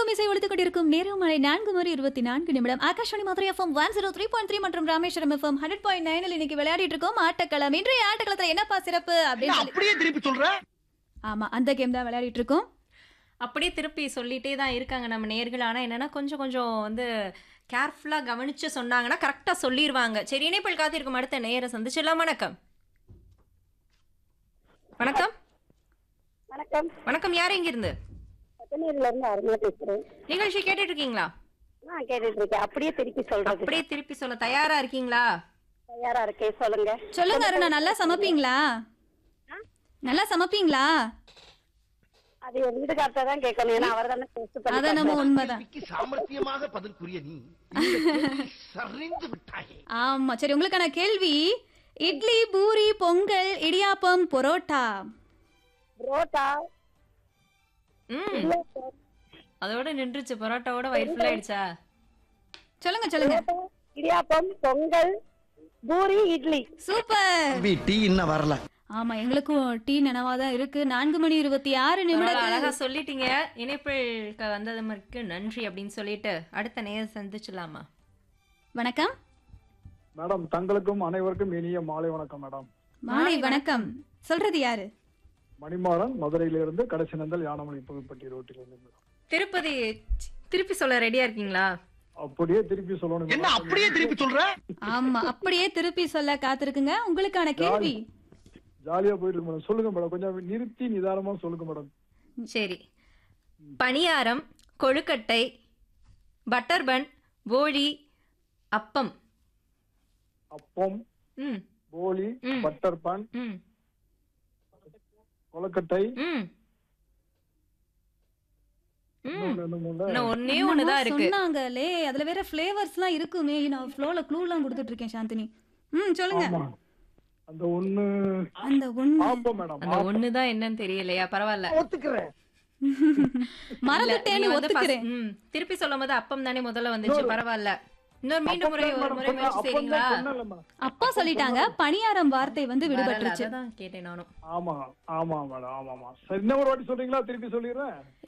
தூரம் இசை ஒழித்துக் கொண்டிருக்கும் நேரம் மழை நான்கு மணி இருபத்தி நான்கு நிமிடம் Akashvani Madurai FM one zero three point three மற்றும் ராமேஸ்வரம் எஃப்எம் ஹண்ட்ரட் பாயிண்ட் நைனில் இன்னைக்கு விளையாடிட்டு இருக்கோம் ஆட்டக்களம் இன்றைய ஆட்டக்களத்துல என்னப்பா சிறப்பு அப்படின்னு சொல்லி அப்படியே திருப்பி சொல்ற ஆமா அந்த கேம் தான் விளையாடிட்டு இருக்கோம் அப்படியே திருப்பி சொல்லிட்டே தான் இருக்காங்க நம்ம நேர்கள் ஆனால் என்னன்னா கொஞ்சம் கொஞ்சம் வந்து கேர்ஃபுல்லாக கவனிச்சு சொன்னாங்கன்னா கரெக்டாக சொல்லிடுவாங்க சரி இணைப்பில் காத்திருக்கும் அடுத்த நேரை சந்திச்சிடலாம் வணக்கம் வணக்கம் வணக்கம் வணக்கம் யார் இங்கிருந்து பத்தனூர்ல இருந்து அருணா பேசுறேன் நிகழ்ச்சி கேட்டுட்டு இருக்கீங்களா நான் கேட்டுட்டு இருக்கேன் அப்படியே திருப்பி சொல்றது அப்படியே திருப்பி சொல்ல தயாரா இருக்கீங்களா தயாரா இருக்கேன் சொல்லுங்க சொல்லுங்க அருணா நல்லா சமைப்பீங்களா நல்லா சமைப்பீங்களா அது என் வீட்டுக்கார்ட்ட தான் கேட்கணும் ஏன்னா அவர் தானே டெஸ்ட் பண்ணி அதான் நம்ம உண்மைதான் விக்கி சாமர்த்தியமாக பதில் கூறிய நீ இந்த கேள்விக்கு சரிந்து விட்டாயே ஆமா சரி உங்களுக்கான கேள்வி இட்லி பூரி பொங்கல் இடியாப்பம் பரோட்டா புரோட்டா ம் அதோட நின்றுச்சு பரோட்டாவோட வயிறு ஃபுல் ஆயிடுச்சா சொல்லுங்க சொல்லுங்க இடியாப்பம் பொங்கல் பூரி இட்லி சூப்பர் டீ இன்னும் வரல ஆமா எங்களுக்கும் டீ நினைவா தான் இருக்கு நான்கு மணி இருபத்தி ஆறு பரவாயில்ல, நிமிடம் அழகா சொல்லிட்டீங்க இணைப்பில் வந்ததுக்கு நன்றி அப்படின்னு சொல்லிட்டு அடுத்த நேரம் சந்திச்சலாமா வணக்கம் மேடம் தங்களுக்கும் அனைவருக்கும் இனிய மாலை வணக்கம் மேடம் மாலை வணக்கம் சொல்றது யாரு மணிமாறன் மதுரையிலிருந்து கடைசி நந்தல் யானமலை புதுப்பட்டி ரோட்டில் இருந்து மேடம் திருப்பதி திருப்பி சொல்ல ரெடியா இருக்கீங்களா அப்படியே திருப்பி சொல்லணும் என்ன மேடம். அப்படியே திருப்பி சொல்ற ஆமா அப்படியே திருப்பி சொல்ல காத்திருக்குங்க உங்களுக்கான கேள்வி ஜாலியா போயிட்டு இருக்கு மேடம் சொல்லுங்க மேடம் கொஞ்சம் நிறுத்தி நிதானமா சொல்லுங்க மேடம் சரி பணியாரம் கொழுக்கட்டை பட்டர் பன் போழி அப்பம் அப்பம் ம் போலி ம். பட்டர் பான் ம் கொலக்கட்டை ம் ம் இன்னொன்னு என்னமோல. இன்னும் ஒன்னே ஒண்ணுதான் இருக்கு சொன்னாங்களே அதுல வேற ஃபிளேவர்ஸ் எல்லாம் இருக்குமே நான் ஃப்ளோல க்ளூ எல்லாம் கொடுத்துட்டு இருக்கேன் சாந்தினி ம் சொல்லுங்க ஆமா அந்த ஒண்ணு அந்த ஒண்ணு ஆப்பம் மேடம் அந்த ஒண்ணுதான் என்னன்னு தெரியலையா பரவாயில்ல ஒத்துக்கிறேன் மறந்துட்டேன்னு நீங்க வந்து ஒத்துக்கிறேன் first- ம், திருப்பி சொல்லும் போது அப்பம் தானே முதல்ல வந்துச்சு பரவாயில்ல இன்னொரு மீண்டும் முறை ஒரு முறை முயற்சி செய்றீங்களா அப்பா சொல்லிட்டாங்க பணியாரம் வார்த்தை வந்து வரல, விடுபட்டுருச்சு அததான் கேட்டேன் நானும் ஆமா ஆமா மேடம் ஆமா ஆமா சரி இன்னும் ஒரு வாட்டி சொல்றீங்களா திருப்பி சொல்லிடுறேன்